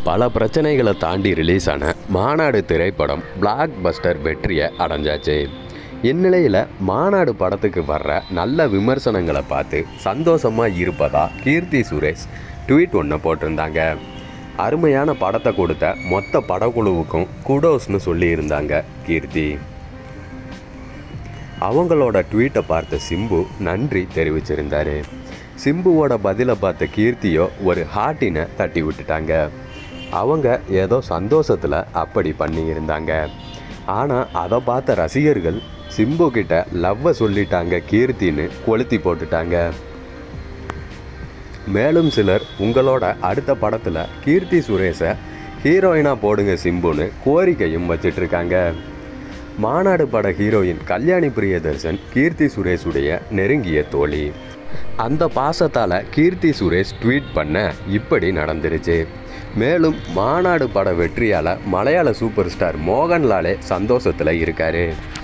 பல பிரச்சனைகளை தாண்டி ரிலீஸ் ஆன மாநாடு திரைப்படம் பிளாக் பஸ்டர் வெற்றியை அடைஞ்சாச்சு இந்நிலையில் மாநாடு படத்துக்கு வர்ற நல்ல விமர்சனங்களை பார்த்து சந்தோஷமாக இருப்பதா கீர்த்தி சுரேஷ் ட்வீட் ஒன்று போட்டிருந்தாங்க அருமையான படத்தை கொடுத்த மொத்த படக்குழுவுக்கும் குடோஸ்னு சொல்லியிருந்தாங்க கீர்த்தி அவங்களோட ட்வீட்டை பார்த்த சிம்பு நன்றி தெரிவிச்சிருந்தாரு சிம்புவோட பதிலை பார்த்த கீர்த்தியோ ஒரு ஹார்ட்டினை தட்டி விட்டுட்டாங்க அவங்க ஏதோ சந்தோஷத்தில் அப்படி பண்ணியிருந்தாங்க ஆனால் அதை பார்த்த ரசிகர்கள் சிம்பு கிட்ட லவ்வை சொல்லிட்டாங்க கீர்த்தின்னு கொளுத்தி போட்டுட்டாங்க மேலும் சிலர் உங்களோட அடுத்த படத்தில் கீர்த்தி சுரேஷை ஹீரோயினாக போடுங்க சிம்புன்னு கோரிக்கையும் வச்சிட்ருக்காங்க மாநாடு பட ஹீரோயின் கல்யாணி பிரியதர்சன் கீர்த்தி சுரேஷுடைய நெருங்கிய தோழி அந்த பாசத்தால் கீர்த்தி சுரேஷ் ட்வீட் பண்ண இப்படி நடந்துருச்சு மேலும் மாநாடு பட வெற்றியால் மலையாள சூப்பர் ஸ்டார் மோகன்லாலே சந்தோஷத்தில் இருக்காரு